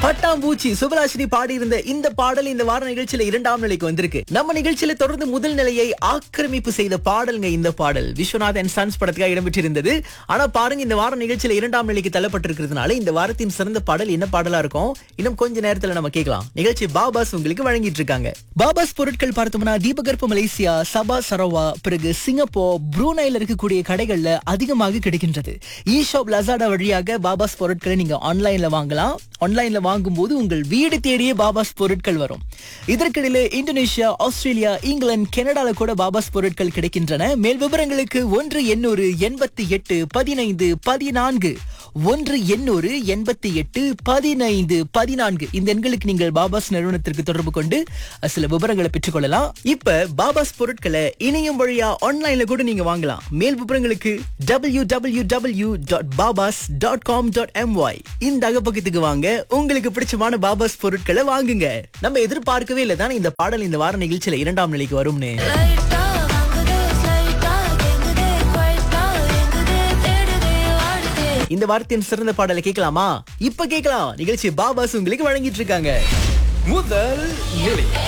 பட்டாம்பூச்சி சுபலாஷினி பாடியிருந்த இந்த பாடல் இந்த வார நிகழ்ச்சியில இரண்டாம் நிலைக்கு வந்திருக்கு நம்ம நிகழ்ச்சியில தொடர்ந்து முதல் நிலையை ஆக்கிரமிப்பு செய்த பாடல்ங்க இந்த பாடல் விஸ்வநாத் அண்ட் சன்ஸ் படத்துக்காக இடம்பெற்றிருந்தது ஆனா பாருங்க இந்த வார நிகழ்ச்சியில இரண்டாம் நிலைக்கு தள்ளப்பட்டிருக்கிறதுனால இந்த வாரத்தின் சிறந்த பாடல் என்ன பாடலா இருக்கும் இன்னும் கொஞ்ச நேரத்துல நம்ம கேட்கலாம் நிகழ்ச்சி பாபாஸ் உங்களுக்கு வழங்கிட்டு இருக்காங்க பாபாஸ் பொருட்கள் பார்த்தோம்னா தீபகற்ப மலேசியா சபா சரவா பிறகு சிங்கப்பூர் ப்ரூனைல இருக்கக்கூடிய கடைகள்ல அதிகமாக கிடைக்கின்றது இ ஷாப் லசாடா வழியாக பாபாஸ் பொருட்களை நீங்க ஆன்லைன்ல வாங்கலாம் ஆன்லைன்ல வாங்கும்போது உங்கள் வீடு தேடியே பாபாஸ் பொருட்கள் வரும் இதற்கிடையில இந்தோனேஷியா ஆஸ்திரேலியா இங்கிலாந்து கனடால கூட பாபாஸ் பொருட்கள் கிடைக்கின்றன மேல் விவரங்களுக்கு ஒன்று எண்ணூறு எண்பத்தி எட்டு பதினைந்து பதினான்கு ஒன்று எண்ணூறு எண்பத்தி எட்டு பதினைந்து பதினான்கு இந்த எண்களுக்கு நீங்கள் பாபாஸ் நிறுவனத்திற்கு தொடர்பு கொண்டு அஹ், சில விவரங்களை பெற்றுக்கொள்ளலாம் இப்ப பாபாஸ் பொருட்களை இணையம் வழியா ஆன்லைன்ல கூட நீங்க வாங்கலாம் மேல் விவரங்களுக்கு W W W dot Baba's dot com dot MY இந்த அகப்பக்கத்துக்கு வாங்க உங்களுக்கு பிடிச்சமான பாபாஸ் பொருட்களை வாங்குங்க நம்ம எதிர்பார்க்கவே இல்லை தானே இந்த பாடல் இந்த வார நிகழ்ச்சியில இரண்டாம் நிலைக்கு வரும்னு லைட்டா வாங்குதே ஸ்லைட்டா கேங்குதே குவைட்டா எங்குதே தேடுதே வாடுதே இந்த வாரத்தின் சிறந்த பாடலை கேட்கலாமா இப்ப கேட்கலாம் நிகழ்ச்சி பாபாஸ் உங்களுக்கு வழங்கிட்டு இருக்காங்க முதல் நிலை